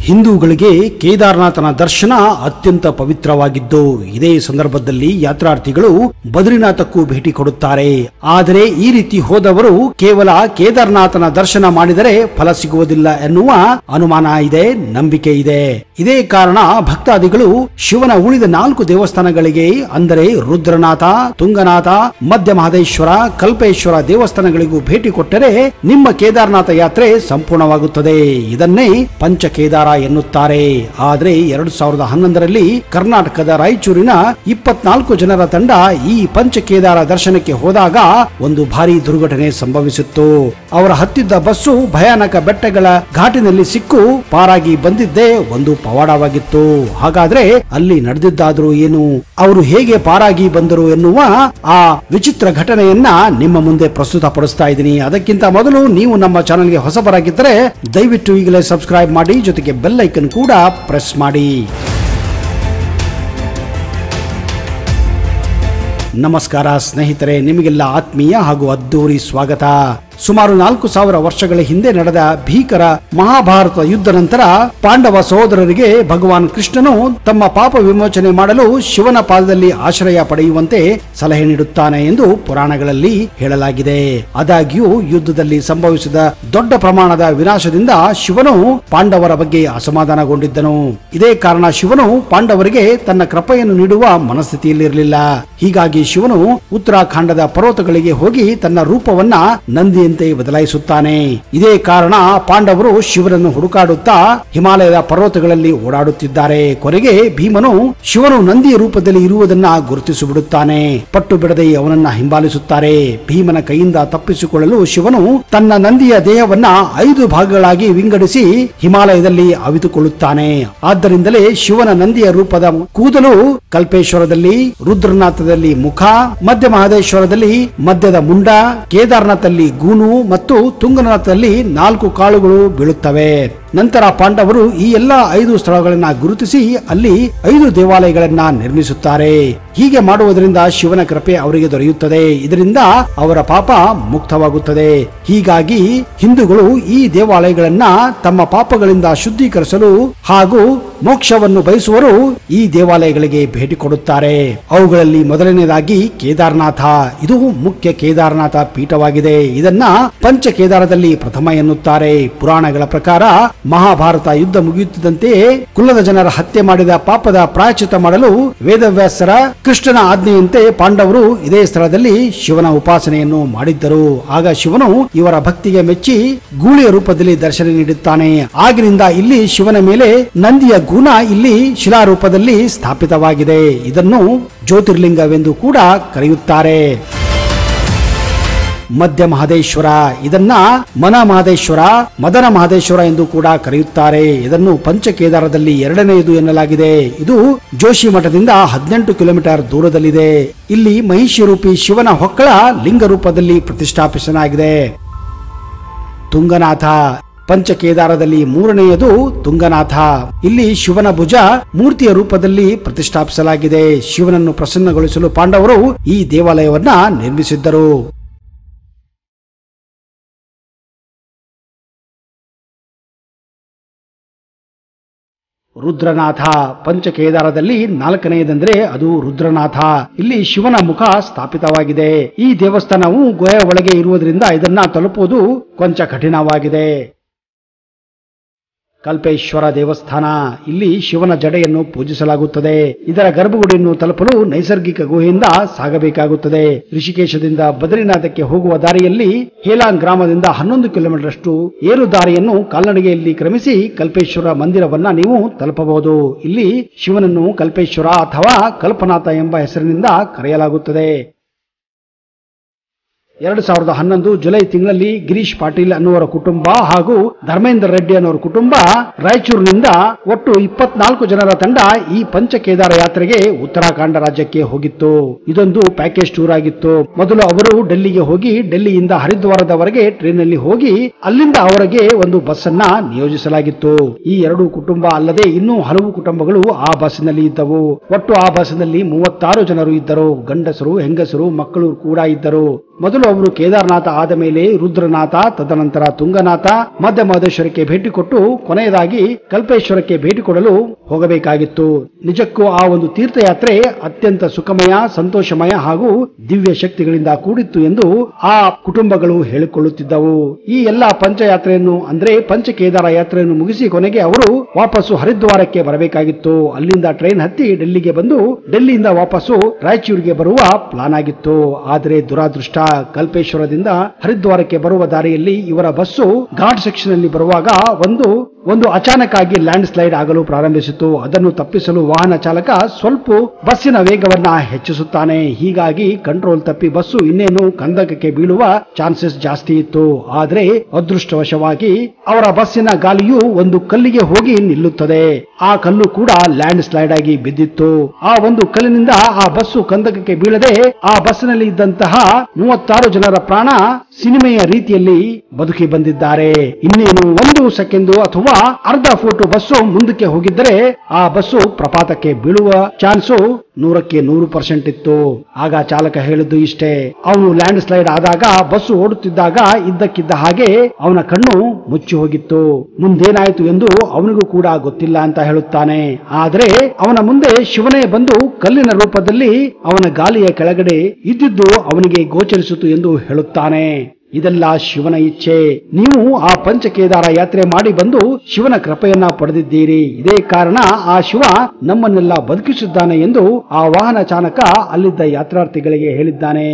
ಹಿಂದೂಗಳಿಗೆ ಕೇದಾರನಾಥನ ದರ್ಶನ ಅತ್ಯಂತ ಪವಿತ್ರವಾಗಿದ್ದು ಇದೇ ಸಂದರ್ಭದಲ್ಲಿ ಯಾತ್ರಾರ್ಥಿಗಳು ಬದ್ರಿನಾಥಕ್ಕೂ ಭೇಟಿ ಕೊಡುತ್ತಾರೆ ಆದರೆ ಈ ರೀತಿ ಹೋದವರು ಕೇವಲ ಕೇದಾರನಾಥನ ದರ್ಶನ ಮಾಡಿದರೆ ಫಲ ಸಿಗುವುದಿಲ್ಲ ಎನ್ನುವ ಅನುಮಾನ ಇದೆ ನಂಬಿಕೆ ಇದೆ ಇದೇ ಕಾರಣ ಭಕ್ತಾದಿಗಳು ಶಿವನ ಉಳಿದ ನಾಲ್ಕು ದೇವಸ್ಥಾನಗಳಿಗೆ ಅಂದರೆ ರುದ್ರನಾಥ ತುಂಗನಾಥ ಮಧ್ಯ ಮಹದೇಶ್ವರ ಕಲ್ಪೇಶ್ವರ ದೇವಸ್ಥಾನಗಳಿಗೂ ಭೇಟಿ ಕೊಟ್ಟರೆ ನಿಮ್ಮ ಕೇದಾರನಾಥ ಯಾತ್ರೆ ಸಂಪೂರ್ಣವಾಗುತ್ತದೆ ಇದನ್ನೇ ಪಂಚ ಕೇದಾರ ಎನ್ನುತ್ತಾರೆ ಆದ್ರೆ ಎರಡು ಸಾವಿರದ ಹನ್ನೊಂದರಲ್ಲಿ ಕರ್ನಾಟಕದ ರಾಯಚೂರಿನ ಇಪ್ಪತ್ನಾಲ್ಕು ಜನರ ತಂಡ ಈ ಪಂಚ ಕೇದಾರ ದರ್ಶನಕ್ಕೆ ಹೋದಾಗ ಒಂದು ಭಾರಿ ದುರ್ಘಟನೆ ಸಂಭವಿಸಿತ್ತು ಅವರ ಹತ್ತಿದ್ದ ಬಸ್ಸು ಭಯಾನಕ ಬೆಟ್ಟಗಳ ಘಾಟಿನಲ್ಲಿ ಸಿಕ್ಕು ಪಾರಾಗಿ ಬಂದಿದ್ದೇ ಒಂದು ಪವಾಡವಾಗಿತ್ತು ಹಾಗಾದ್ರೆ ಅಲ್ಲಿ ನಡೆದಿದ್ದಾದ್ರೂ ಏನು ಅವರು ಹೇಗೆ ಪಾರಾಗಿ ಬಂದರು ಎನ್ನುವ ಆ ವಿಚಿತ್ರ ಘಟನೆಯನ್ನ ನಿಮ್ಮ ಮುಂದೆ ಪ್ರಸ್ತುತಪಡಿಸ್ತಾ ಇದ್ದೀನಿ ಅದಕ್ಕಿಂತ ಮೊದಲು ನೀವು ನಮ್ಮ ಚಾನೆಲ್ಗೆ ಹೊಸಬರಾಗಿದ್ದರೆ ದಯವಿಟ್ಟು ಈಗಲೇ ಸಬ್ಸ್ಕ್ರೈಬ್ ಮಾಡಿ ಜೊತೆಗೆ ಬೆಲ್ ಐಕನ್ ಕೂಡ ಪ್ರೆಸ್ ಮಾಡಿ ನಮಸ್ಕಾರ ಸ್ನೇಹಿತರೆ ನಿಮಗೆಲ್ಲ ಆತ್ಮೀಯ ಹಾಗೂ ಅದ್ದೂರಿ ಸ್ವಾಗತ ಸುಮಾರು ನಾಲ್ಕು ಸಾವಿರ ವರ್ಷಗಳ ಹಿಂದೆ ನಡೆದ ಭೀಕರ ಮಹಾಭಾರತ ಯುದ್ಧ ನಂತರ ಪಾಂಡವ ಸಹೋದರರಿಗೆ ಭಗವಾನ್ ಕೃಷ್ಣನು ತಮ್ಮ ಪಾಪ ವಿಮೋಚನೆ ಮಾಡಲು ಶಿವನ ಪಾದದಲ್ಲಿ ಆಶ್ರಯ ಪಡೆಯುವಂತೆ ಸಲಹೆ ನೀಡುತ್ತಾನೆ ಎಂದು ಪುರಾಣಗಳಲ್ಲಿ ಹೇಳಲಾಗಿದೆ ಆದಾಗ್ಯೂ ಯುದ್ಧದಲ್ಲಿ ಸಂಭವಿಸಿದ ದೊಡ್ಡ ಪ್ರಮಾಣದ ವಿನಾಶದಿಂದ ಶಿವನು ಪಾಂಡವರ ಬಗ್ಗೆ ಅಸಮಾಧಾನಗೊಂಡಿದ್ದನು ಇದೇ ಕಾರಣ ಶಿವನು ಪಾಂಡವರಿಗೆ ತನ್ನ ಕೃಪೆಯನ್ನು ನೀಡುವ ಮನಸ್ಥಿತಿಯಲ್ಲಿರಲಿಲ್ಲ ಹೀಗಾಗಿ ಶಿವನು ಉತ್ತರಾಖಂಡದ ಪರ್ವತಗಳಿಗೆ ಹೋಗಿ ತನ್ನ ರೂಪವನ್ನ ನಂದಿಯಂತೆ ಬದಲಾಯಿಸುತ್ತಾನೆ ಇದೇ ಕಾರಣ ಪಾಂಡವರು ಶಿವನನ್ನು ಹುಡುಕಾಡುತ್ತಾ ಹಿಮಾಲಯದ ಪರ್ವತಗಳಲ್ಲಿ ಓಡಾಡುತ್ತಿದ್ದಾರೆ ಕೊನೆಗೆ ಭೀಮನು ಶಿವನು ನಂದಿಯ ರೂಪದಲ್ಲಿ ಇರುವುದನ್ನ ಗುರುತಿಸಿಬಿಡುತ್ತಾನೆ ಪಟ್ಟು ಬಿಡದೆ ಅವನನ್ನ ಹಿಂಬಾಲಿಸುತ್ತಾರೆ ಭೀಮನ ಕೈಯಿಂದ ತಪ್ಪಿಸಿಕೊಳ್ಳಲು ಶಿವನು ತನ್ನ ನಂದಿಯ ದೇಹವನ್ನ ಐದು ಭಾಗಗಳಾಗಿ ವಿಂಗಡಿಸಿ ಹಿಮಾಲಯದಲ್ಲಿ ಅವಿತುಕೊಳ್ಳುತ್ತಾನೆ ಆದ್ದರಿಂದಲೇ ಶಿವನ ನಂದಿಯ ರೂಪದ ಕೂದಲು ಕಲ್ಪೇಶ್ವರದಲ್ಲಿ ರುದ್ರನಾಥದಲ್ಲಿ ಮುಖ ಮಧ್ಯ ಮಹದೇಶ್ವರದಲ್ಲಿ ಮಧ್ಯದ ಮುಂಡ ಕೇದಾರನಾಥಲ್ಲಿ ಗೂನು ಮತ್ತು ತುಂಗನಾಥದಲ್ಲಿ ನಾಲ್ಕು ಕಾಳುಗಳು ಬೀಳುತ್ತವೆ ನಂತರ ಪಾಂಡವರು ಈ ಎಲ್ಲ ಐದು ಸ್ಥಳಗಳನ್ನ ಗುರುತಿಸಿ ಅಲ್ಲಿ ಐದು ದೇವಾಲಯಗಳನ್ನ ನಿರ್ಮಿಸುತ್ತಾರೆ ಹೀಗೆ ಮಾಡುವುದರಿಂದ ಶಿವನ ಕೃಪೆ ಅವರಿಗೆ ದೊರೆಯುತ್ತದೆ ಇದರಿಂದ ಅವರ ಪಾಪ ಮುಕ್ತವಾಗುತ್ತದೆ ಹೀಗಾಗಿ ಹಿಂದೂಗಳು ಈ ದೇವಾಲಯಗಳನ್ನ ತಮ್ಮ ಪಾಪಗಳಿಂದ ಶುದ್ಧೀಕರಿಸಲು ಹಾಗೂ ಮೋಕ್ಷವನ್ನು ಬಯಸುವರು ಈ ದೇವಾಲಯಗಳಿಗೆ ಭೇಟಿ ಕೊಡುತ್ತಾರೆ ಅವುಗಳಲ್ಲಿ ಮೊದಲನೇದಾಗಿ ಕೇದಾರನಾಥ ಇದು ಮುಖ್ಯ ಕೇದಾರನಾಥ ಪೀಠವಾಗಿದೆ ಇದನ್ನ ಪಂಚ ಕೇದಾರದಲ್ಲಿ ಪ್ರಥಮ ಎನ್ನುತ್ತಾರೆ ಪುರಾಣಗಳ ಪ್ರಕಾರ ಮಹಾಭಾರತ ಯುದ್ಧ ಮುಗಿಯುತ್ತಿದ್ದಂತೆಯೇ ಕುಲದ ಜನರ ಹತ್ಯೆ ಮಾಡಿದ ಪಾಪದ ಪ್ರಾಯಚಿತ ಮಾಡಲು ವೇದವ್ಯಾಸರ ಕೃಷ್ಣನ ಆಜ್ಞೆಯಂತೆ ಪಾಂಡವರು ಇದೇ ಸ್ಥಳದಲ್ಲಿ ಶಿವನ ಉಪಾಸನೆಯನ್ನು ಮಾಡಿದ್ದರು ಆಗ ಶಿವನು ಇವರ ಭಕ್ತಿಗೆ ಮೆಚ್ಚಿ ಗೂಳಿಯ ರೂಪದಲ್ಲಿ ದರ್ಶನ ನೀಡುತ್ತಾನೆ ಆಗಿನಿಂದ ಇಲ್ಲಿ ಶಿವನ ಮೇಲೆ ನಂದಿಯ ಗುಣ ಇಲ್ಲಿ ಶಿಲಾರೂಪದಲ್ಲಿ ಸ್ಥಾಪಿತವಾಗಿದೆ ಇದನ್ನು ಜ್ಯೋತಿರ್ಲಿಂಗವೆಂದು ಕೂಡ ಕರೆಯುತ್ತಾರೆ ಮಧ್ಯ ಮಹದೇಶ್ವರ ಇದನ್ನ ಮನ ಮಹದೇಶ್ವರ ಮದನ ಮಹದೇಶ್ವರ ಎಂದು ಕೂಡ ಕರೆಯುತ್ತಾರೆ ಇದನ್ನು ಪಂಚಕೇದಾರದಲ್ಲಿ ಎರಡನೆಯದು ಎನ್ನಲಾಗಿದೆ ಇದು ಜೋಶಿ ಮಠದಿಂದ ಹದಿನೆಂಟು ಕಿಲೋಮೀಟರ್ ದೂರದಲ್ಲಿದೆ ಇಲ್ಲಿ ಮಹಿಷಿ ರೂಪಿ ಶಿವನ ಹೊಕ್ಕಳ ಲಿಂಗ ರೂಪದಲ್ಲಿ ಪ್ರತಿಷ್ಠಾಪಿಸಲಾಗಿದೆ ತುಂಗನಾಥ ಪಂಚಕೇದಾರದಲ್ಲಿ ಮೂರನೆಯದು ತುಂಗನಾಥ ಇಲ್ಲಿ ಶಿವನ ಭುಜ ಮೂರ್ತಿಯ ರೂಪದಲ್ಲಿ ಪ್ರತಿಷ್ಠಾಪಿಸಲಾಗಿದೆ ಶಿವನನ್ನು ಪ್ರಸನ್ನಗೊಳಿಸಲು ಪಾಂಡವರು ಈ ದೇವಾಲಯವನ್ನ ನಿರ್ಮಿಸಿದ್ದರು ರುದ್ರನಾಥ ಪಂಚಕೇದಾರದಲ್ಲಿ ನಾಲ್ಕನೆಯದಂದ್ರೆ ಅದು ರುದ್ರನಾಥ ಇಲ್ಲಿ ಶಿವನ ಮುಖ ಸ್ಥಾಪಿತವಾಗಿದೆ ಈ ದೇವಸ್ಥಾನವು ಗುಹೆಯ ಒಳಗೆ ಇರುವುದರಿಂದ ಇದನ್ನ ತಲುಪುವುದು ಕೊಂಚ ಕಠಿಣವಾಗಿದೆ ಕಲ್ಪೇಶ್ವರ ದೇವಸ್ಥಾನ ಇಲ್ಲಿ ಶಿವನ ಜಡೆಯನ್ನು ಪೂಜಿಸಲಾಗುತ್ತದೆ ಇದರ ಗರ್ಭಗುಡಿಯನ್ನು ತಲುಪಲು ನೈಸರ್ಗಿಕ ಗುಹೆಯಿಂದ ಸಾಗಬೇಕಾಗುತ್ತದೆ ಋಷಿಕೇಶದಿಂದ ಬದ್ರಿನಾಥಕ್ಕೆ ಹೋಗುವ ದಾರಿಯಲ್ಲಿ ಹೇಲಾಂಗ್ ಗ್ರಾಮದಿಂದ ಹನ್ನೊಂದು ಕಿಲೋಮೀಟರ್ ಅಷ್ಟು ಏರು ದಾರಿಯನ್ನು ಕಾಲ್ನಡಿಗೆಯಲ್ಲಿ ಕ್ರಮಿಸಿ ಕಲ್ಪೇಶ್ವರ ಮಂದಿರವನ್ನ ನೀವು ತಲುಪಬಹುದು ಇಲ್ಲಿ ಶಿವನನ್ನು ಕಲ್ಪೇಶ್ವರ ಅಥವಾ ಕಲ್ಪನಾಥ ಎಂಬ ಹೆಸರಿನಿಂದ ಕರೆಯಲಾಗುತ್ತದೆ ಎರಡು ಸಾವಿರದ ಹನ್ನೊಂದು ಜುಲೈ ತಿಂಗಳಲ್ಲಿ ಗಿರೀಶ್ ಪಾಟೀಲ್ ಅನ್ನುವರ ಕುಟುಂಬ ಹಾಗೂ ಧರ್ಮೇಂದ್ರ ರೆಡ್ಡಿ ಅನ್ನುವರ ಕುಟುಂಬ ರಾಯಚೂರಿನಿಂದ ಒಟ್ಟು ಇಪ್ಪತ್ನಾಲ್ಕು ಜನರ ತಂಡ ಈ ಪಂಚ ಕೇದಾರ ಯಾತ್ರೆಗೆ ಉತ್ತರಾಖಂಡ ರಾಜ್ಯಕ್ಕೆ ಹೋಗಿತ್ತು ಇದೊಂದು ಪ್ಯಾಕೇಜ್ ಟೂರ್ ಆಗಿತ್ತು ಮೊದಲು ಅವರು ಡೆಲ್ಲಿಗೆ ಹೋಗಿ ಡೆಲ್ಲಿಯಿಂದ ಹರಿದ್ವಾರದವರೆಗೆ ಟ್ರೈನ್ನಲ್ಲಿ ಹೋಗಿ ಅಲ್ಲಿಂದ ಅವರಿಗೆ ಒಂದು ಬಸ್ ಅನ್ನ ನಿಯೋಜಿಸಲಾಗಿತ್ತು ಈ ಎರಡು ಕುಟುಂಬ ಅಲ್ಲದೆ ಇನ್ನೂ ಹಲವು ಕುಟುಂಬಗಳು ಆ ಬಸ್ಸಿನಲ್ಲಿ ಇದ್ದವು ಒಟ್ಟು ಆ ಬಸ್ಸಿನಲ್ಲಿ ಮೂವತ್ತಾರು ಜನರು ಇದ್ದರು ಗಂಡಸರು ಹೆಂಗಸರು ಮಕ್ಕಳು ಕೂಡ ಇದ್ದರು ಮೊದಲು ಮೊದಲು ಅವರು ಕೇದಾರನಾಥ ಆದ ಮೇಲೆ ರುದ್ರನಾಥ ತದನಂತರ ತುಂಗನಾಥ ಮಧ್ಯಮಹದೇಶ್ವರಕ್ಕೆ ಭೇಟಿ ಕೊಟ್ಟು ಕೊನೆಯದಾಗಿ ಕಲ್ಪೇಶ್ವರಕ್ಕೆ ಭೇಟಿ ಕೊಡಲು ಹೋಗಬೇಕಾಗಿತ್ತು ನಿಜಕ್ಕೂ ಆ ಒಂದು ತೀರ್ಥಯಾತ್ರೆ ಅತ್ಯಂತ ಸುಖಮಯ ಸಂತೋಷಮಯ ಹಾಗೂ ದಿವ್ಯ ಶಕ್ತಿಗಳಿಂದ ಕೂಡಿತ್ತು ಎಂದು ಆ ಕುಟುಂಬಗಳು ಹೇಳಿಕೊಳ್ಳುತ್ತಿದ್ದವು ಈ ಎಲ್ಲಾ ಪಂಚಯಾತ್ರೆಯನ್ನು ಅಂದ್ರೆ ಪಂಚ ಕೇದಾರ ಯಾತ್ರೆಯನ್ನು ಮುಗಿಸಿ ಕೊನೆಗೆ ಅವರು ವಾಪಸ್ಸು ಹರಿದ್ವಾರಕ್ಕೆ ಬರಬೇಕಾಗಿತ್ತು ಅಲ್ಲಿಂದ ಟ್ರೈನ್ ಹತ್ತಿ ಡೆಲ್ಲಿಗೆ ಬಂದು ಡೆಲ್ಲಿಯಿಂದ ವಾಪಸ್ಸು ರಾಯಚೂರಿಗೆ ಬರುವ ಪ್ಲಾನ್ ಆಗಿತ್ತು ಆದರೆ ದುರಾದೃಷ್ಟ ಕಲ್ಪೇಶ್ವರದಿಂದ ಹರಿದ್ವಾರಕ್ಕೆ ಬರುವ ದಾರಿಯಲ್ಲಿ ಇವರ ಬಸ್ಸು ಘಾಟ್ ಸೆಕ್ಷನ್ ಅಲ್ಲಿ ಬರುವಾಗ ಒಂದು ಒಂದು ಅಚಾನಕ್ ಆಗಿ ಲ್ಯಾಂಡ್ ಸ್ಲೈಡ್ ಆಗಲು ಪ್ರಾರಂಭಿಸಿತು ಅದನ್ನು ತಪ್ಪಿಸಲು ವಾಹನ ಚಾಲಕ ಸ್ವಲ್ಪ ಬಸ್ಸಿನ ವೇಗವನ್ನ ಹೆಚ್ಚಿಸುತ್ತಾನೆ ಹೀಗಾಗಿ ಕಂಟ್ರೋಲ್ ತಪ್ಪಿ ಬಸ್ಸು ಇನ್ನೇನು ಕಂದಕಕ್ಕೆ ಬೀಳುವ ಚಾನ್ಸಸ್ ಜಾಸ್ತಿ ಇತ್ತು ಆದ್ರೆ ಅದೃಷ್ಟವಶವಾಗಿ ಅವರ ಬಸ್ಸಿನ ಗಾಲಿಯು ಒಂದು ಕಲ್ಲಿಗೆ ಹೋಗಿ ನಿಲ್ಲುತ್ತದೆ ಆ ಕಲ್ಲು ಕೂಡ ಲ್ಯಾಂಡ್ ಸ್ಲೈಡ್ ಆಗಿ ಬಿದ್ದಿತ್ತು ಆ ಒಂದು ಕಲ್ಲಿನಿಂದ ಆ ಬಸ್ಸು ಕಂದಕಕ್ಕೆ ಬೀಳದೆ ಆ ಬಸ್ಸಿನಲ್ಲಿ ಇದ್ದಂತಹ ಮೂವತ್ತಾರು ಜನರ ಪ್ರಾಣ ಸಿನಿಮೆಯ ರೀತಿಯಲ್ಲಿ ಬದುಕಿ ಬಂದಿದ್ದಾರೆ ಇನ್ನೇನು ಒಂದು ಸೆಕೆಂಡು ಅಥವಾ ಅರ್ಧ ಫುಟ್ ಬಸ್ಸು ಮುಂದಕ್ಕೆ ಹೋಗಿದ್ದರೆ ಆ ಬಸ್ಸು ಪ್ರಪಾತಕ್ಕೆ ಬೀಳುವ ಚಾನ್ಸು ನೂರಕ್ಕೆ ನೂರು ಪರ್ಸೆಂಟ್ ಇತ್ತು ಆಗ ಚಾಲಕ ಹೇಳಿದ್ದು ಇಷ್ಟೇ ಅವನು ಲ್ಯಾಂಡ್ ಸ್ಲೈಡ್ ಆದಾಗ ಬಸ್ಸು ಓಡುತ್ತಿದ್ದಾಗ ಇದ್ದಕ್ಕಿದ್ದ ಹಾಗೆ ಅವನ ಕಣ್ಣು ಮುಚ್ಚಿ ಹೋಗಿತ್ತು ಮುಂದೇನಾಯಿತು ಎಂದು ಅವನಿಗೂ ಕೂಡ ಗೊತ್ತಿಲ್ಲ ಅಂತ ಹೇಳುತ್ತಾನೆ ಆದರೆ ಅವನ ಮುಂದೆ ಶಿವನೇ ಬಂದು ಕಲ್ಲಿನ ರೂಪದಲ್ಲಿ ಅವನ ಗಾಲಿಯ ಕೆಳಗಡೆ ಇದ್ದಿದ್ದು ಅವನಿಗೆ ಗೋಚರಿಸಿತು ಎಂದು ಹೇಳುತ್ತಾನೆ ಇದೆಲ್ಲ ಶಿವನ ಇಚ್ಛೆ ನೀವು ಆ ಪಂಚಕೇದಾರ ಯಾತ್ರೆ ಮಾಡಿ ಬಂದು ಶಿವನ ಕೃಪೆಯನ್ನ ಪಡೆದಿದ್ದೀರಿ ಇದೇ ಕಾರಣ ಆ ಶಿವ ನಮ್ಮನ್ನೆಲ್ಲ ಬದುಕಿಸಿದ್ದಾನೆ ಎಂದು ಆ ವಾಹನ ಚಾಲಕ ಅಲ್ಲಿದ್ದ ಯಾತ್ರಾರ್ಥಿಗಳಿಗೆ ಹೇಳಿದ್ದಾನೆ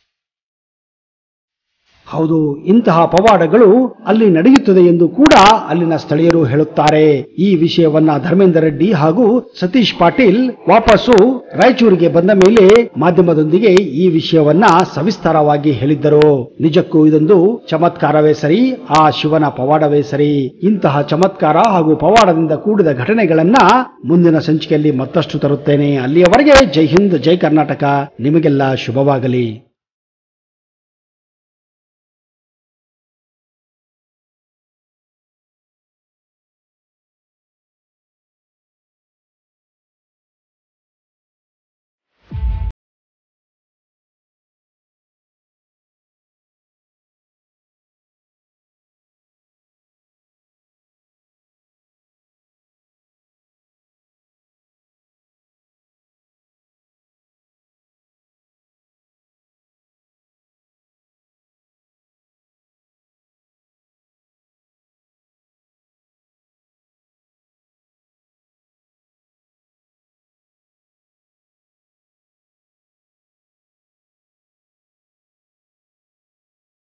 ಹೌದು ಇಂತಹ ಪವಾಡಗಳು ಅಲ್ಲಿ ನಡೆಯುತ್ತದೆ ಎಂದು ಕೂಡ ಅಲ್ಲಿನ ಸ್ಥಳೀಯರು ಹೇಳುತ್ತಾರೆ ಈ ವಿಷಯವನ್ನ ಧರ್ಮೇಂದರ್ ರೆಡ್ಡಿ ಹಾಗೂ ಸತೀಶ್ ಪಾಟೀಲ್ ವಾಪಸ್ಸು ರಾಯಚೂರಿಗೆ ಬಂದ ಮೇಲೆ ಮಾಧ್ಯಮದೊಂದಿಗೆ ಈ ವಿಷಯವನ್ನ ಸವಿಸ್ತಾರವಾಗಿ ಹೇಳಿದ್ದರು ನಿಜಕ್ಕೂ ಇದೊಂದು ಚಮತ್ಕಾರವೇ ಸರಿ ಆ ಶಿವನ ಪವಾಡವೇ ಸರಿ ಇಂತಹ ಚಮತ್ಕಾರ ಹಾಗೂ ಪವಾಡದಿಂದ ಕೂಡಿದ ಘಟನೆಗಳನ್ನ ಮುಂದಿನ ಸಂಚಿಕೆಯಲ್ಲಿ ಮತ್ತಷ್ಟು ತರುತ್ತೇನೆ ಅಲ್ಲಿಯವರೆಗೆ ಜೈ ಹಿಂದ್ ಜೈ ಕರ್ನಾಟಕ ನಿಮಗೆಲ್ಲ ಶುಭವಾಗಲಿ